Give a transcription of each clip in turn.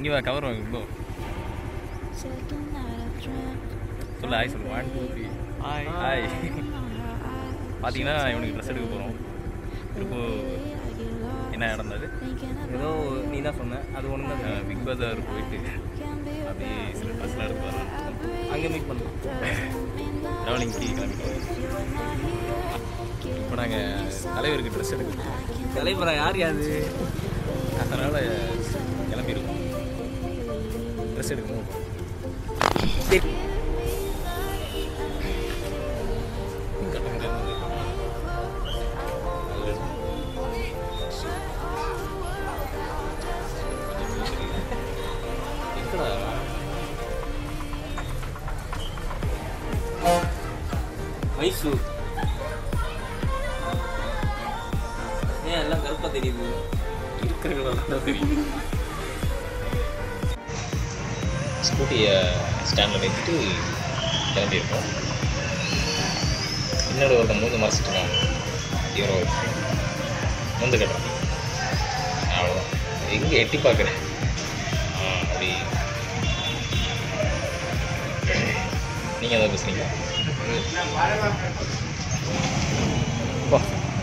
இங்கே வா கவர் வாங்க ப்ரோ சொல்லு ஹாய் சொல்லு one two three hi hi பார்த்தீங்கன்னா இவனுக்கு ட்ரெஸ் எடுக்க போகிறோம் திருப்பூர் என்ன நடந்தது ஏதோ நீ தான் சொன்ன அது ஒன்று தான் பிக் பஜார் போயிட்டு அப்படியே சில ட்ரெஸ்லாம் எடுத்து வரலாம் அங்கே மீட் பண்ணுவோம் ட்ராவலிங்க்கு கிளம்பிட்டோம் இப்போ நாங்கள் தலைவருக்கு ட்ரெஸ் எடுக்க போகிறோம் தலைவரா யார் யாது அதனால் கிளம்பியிருக்கோம் ட்ரெஸ் எடுக்கணும் எங்கடா மைசூர் ஏன் எல்லாம் கருப்பாக தெரியுது இருக்கிறவங்கள தெரியும் ஸ்கூட்டியை ஸ்டாண்டில் நிறுத்திட்டு கிளம்பியிருக்கோம் இன்னொரு ஒருத்தன் மூந்து மறைச்சிட்டு இருக்காங்க இவரை முந்து கட்டுறேன் அவ்வளோதான் எங்கே எட்டி பார்க்குறேன் ஆ அப்படி நீங்கள் எதாவது பேசுனீங்க வா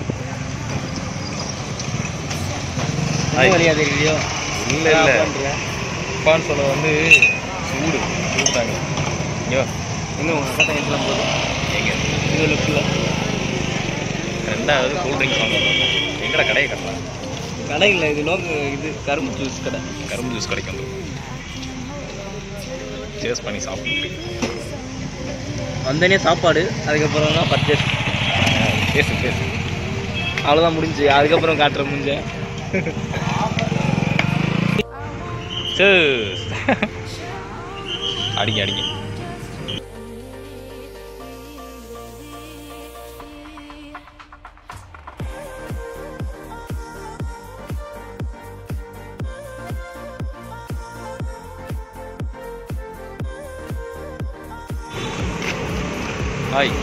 ஹாய். வழியாக தெரியலையோ இல்லை இல்லை அப்பான்னு சொல்ல வந்து சூடு சூடு தாங்க ஐயோ இன்னும் உங்கள் அக்கா தங்கச்சிலாம் போதும் எங்க இது லுக்கில் ரெண்டாவது கூல் ட்ரிங்க்ஸ் வாங்கணும் எங்கடா கடையை கட்டலாம் கடை இல்லை இது லோக்கு இது கரும்பு ஜூஸ் கடை கரும்பு ஜூஸ் கிடைக்கும் சேஸ் பண்ணி சாப்பிட்டு வந்தனே சாப்பாடு அதுக்கப்புறம் தான் பர்ச்சேஸ் பேசு பேசு அவ்வளோதான் முடிஞ்சு அதுக்கப்புறம் காட்டுற முடிஞ்ச சேஸ் அடிங்க அடிங்க ஹாய்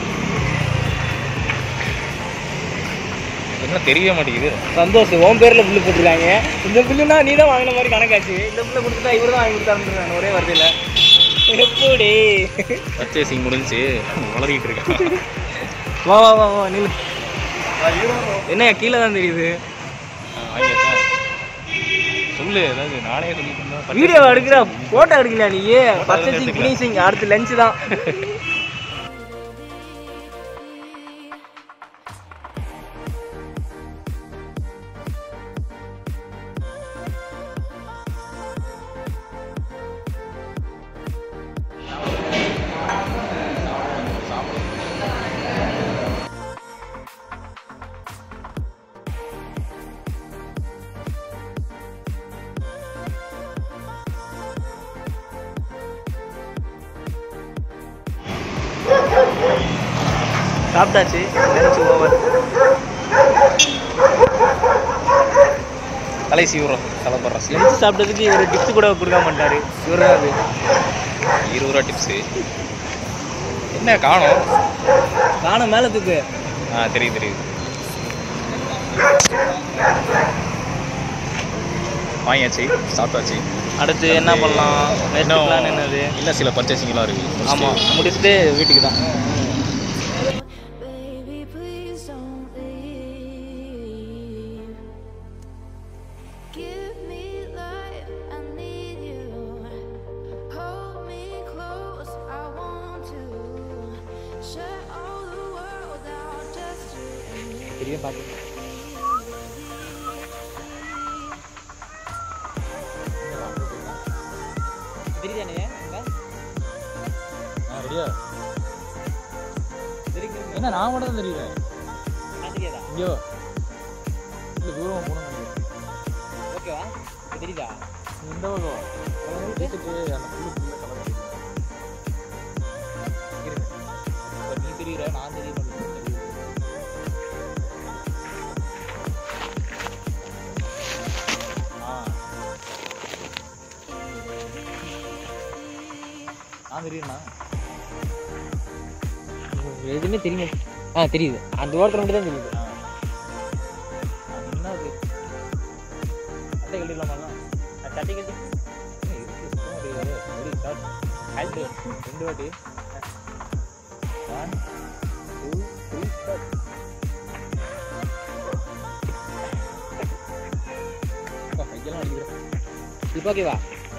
என்ன தெரியவே மாட்டேங்குது சந்தோஷ் உன் பேரில் பில்லு போட்டிருக்காங்க இந்த பில்லுனா நீ தான் வாங்கின மாதிரி கணக்காச்சு இந்த பில்லை கொடுத்துட்டா இவர் தான் வாங்கி கொடுத்தாருன்னு நான் ஒரே வார்த்தையில் எப்படி பர்ச்சேசிங் முடிஞ்சு வளரிக்கிட்டு இருக்கேன் வா வா வா வா நில்லு என்ன கீழே தான் தெரியுது வாங்கியாச்சா சொல்லு ஏதாவது நானே சொல்லிட்டு இருந்தா வீடியோ எடுக்கிற ஃபோட்டோ எடுக்கல நீ பர்ச்சேசிங் எடுத்துக்கலாம். ஃபினிஷிங் அடுத்து லஞ்ச் தான் சாப்பிட்டாச்சு லஞ்ச் ஓவர் தலை சீவிரம் தலைப்படுற லஞ்ச் சாப்பிட்டதுக்கு இவர் டிப்ஸ் கூட கொடுக்க மாட்டாரு இவர் தான் அது இருபது ரூபா டிப்ஸு என்ன காணும் காண மேலே தூக்கு ஆ தெரியுது தெரியுது வாங்கியாச்சு சாப்பிட்டாச்சு அடுத்து என்ன பண்ணலாம் நெக்ஸ்ட் பிளான் என்னது இன்னும் சில பர்ச்சேசிங்லாம் இருக்குது ஆமாம் முடிச்சுட்டு வீட்டுக்கு தான் Baby, please don't leave. Give me life, I need you. Hold me close, I want to. Shut all the world out just you and me. பெரிய பார்த்து தெரியுதானே ரெடியா என்ன நான் மட்டும் தான் தெரியுறேன் தெரியாதா ஐயோ இல்லை தூரமாக போகணும் ஓகேவா தெரியுதா இந்த பக்கம் வீட்டுக்கு அந்த புல்லு புல்ல கலர் இப்போ நீ தெரியுற நான் தெரியணும் ஆ நான் தெரியுமா எதுவுமே தெரியுமா ஆ தெரியுது அந்த ஓரத்தில் மட்டும் தான் தெரியுது அது என்னது சட்டை கட்டிடலாமா சட்டை கட்டி ஹைட்டு ரெண்டு வாட்டி ஒன் டூ த்ரீ ஸ்டார்ட் கையெல்லாம் அடிக்கிறேன் இப்போ ஓகேவா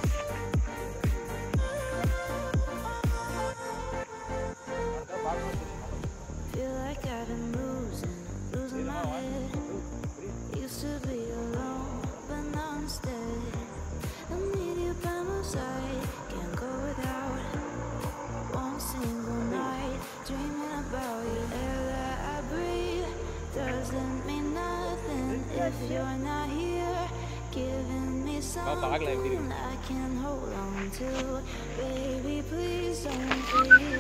Feel like I've been losing, losing my head. Used to be alone, but now instead I need you by my side. Can't go without one single night dreaming about you. Air that I breathe doesn't mean nothing if you're not here. Giving me பார்க்கலாம் எப்படி something I can hold on to. Baby, please don't leave.